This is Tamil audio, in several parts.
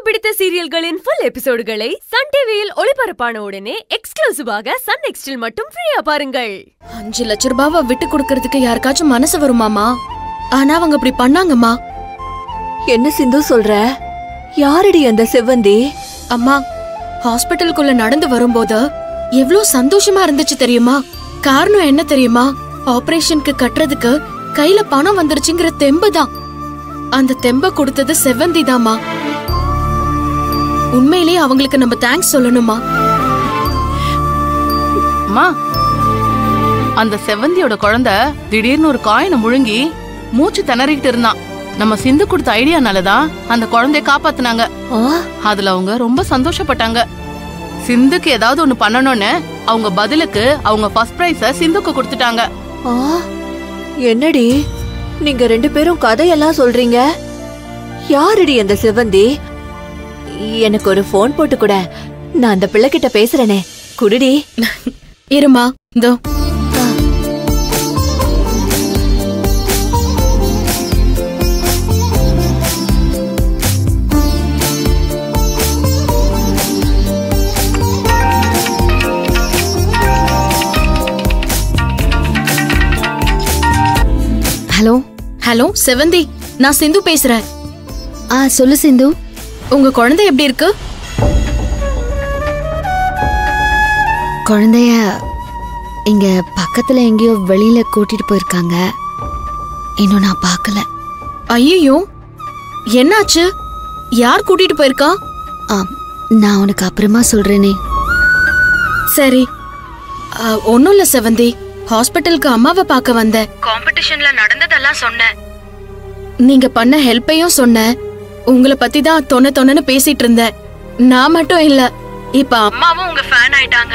பிடித்த சீரியல்களின் ஃபுல் எபிசோடுகளை சன் டிவியில் ஒளிபரப்பான உடனே எக்ஸ்க்ளூசிவாக சன் நெக்ஸ்டில் மட்டும் ஃப்ரீயா பாருங்கள் அஞ்சு லட்ச ரூபாவை விட்டு கொடுக்கறதுக்கு யாருக்காச்சும் மனசு வருமாமா ஆனா அவங்க அப்படி பண்ணாங்கம்மா என்ன சிந்து சொல்ற யாரடி அந்த செவ்வந்தி அம்மா ஹாஸ்பிட்டலுக்குள்ள நடந்து வரும்போது எவ்ளோ சந்தோஷமா இருந்துச்சு தெரியுமா காரணம் என்ன தெரியுமா ஆபரேஷனுக்கு கட்டுறதுக்கு கையில பணம் வந்துருச்சுங்கிற தெம்பு தான் அந்த தெம்ப கொடுத்தது செவ்வந்தி தாமா உண்மையிலேயே அவங்களுக்கு நம்ம தேங்க்ஸ் சொல்லணுமா அம்மா அந்த செவ்வந்தியோட குழந்தை திடீர்னு ஒரு காயினை முழுங்கி மூச்சு திணறிக்கிட்டு இருந்தான் நம்ம சிந்து கொடுத்த ஐடியானாலதான் அந்த குழந்தைய காப்பாத்துனாங்க ஆ, அதுல அவங்க ரொம்ப சந்தோஷப்பட்டாங்க சிந்துக்கு ஏதாவது ஒண்ணு பண்ணணும்னு அவங்க பதிலுக்கு அவங்க ஃபர்ஸ்ட் பிரைஸ சிந்துக்கு கொடுத்துட்டாங்க ஆ, என்னடி நீங்க ரெண்டு பேரும் கதையெல்லாம் சொல்றீங்க யாரடி அந்த செவ்வந்தி எனக்கு ஒரு ஃபோன் போட்டு கூட நான் அந்த பிள்ளை கிட்ட பேசுறேனே குடுடி இருமா இதோ ஹலோ ஹலோ செவந்தி நான் சிந்து பேசுறேன் ஆ சொல்லு சிந்து உங்க குழந்தை எப்படி இருக்கு குழந்தைய இங்க பக்கத்துல எங்கேயோ வெளியில கூட்டிட்டு போயிருக்காங்க இன்னும் நான் பார்க்கல ஐயோ என்னாச்சு யார் கூட்டிட்டு போயிருக்கா ஆ நான் உனக்கு அப்புறமா சொல்றேனே சரி ஒன்னும் இல்ல செவந்தி ஹாஸ்பிட்டலுக்கு அம்மாவை பார்க்க வந்தேன் காம்படிஷன்ல நடந்ததெல்லாம் சொன்னேன் நீங்க பண்ண ஹெல்ப்பையும் சொன்னேன் உங்களை பத்தி தான் தொன்ன தொன்னு பேசிட்டு இருந்தேன் நான் மட்டும் இல்ல இப்ப அம்மாவும் உங்க ஃபேன் ஆயிட்டாங்க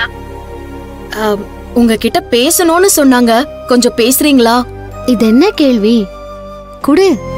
உங்ககிட்ட பேசணும்னு சொன்னாங்க கொஞ்சம் பேசுறீங்களா இது என்ன கேள்வி குடு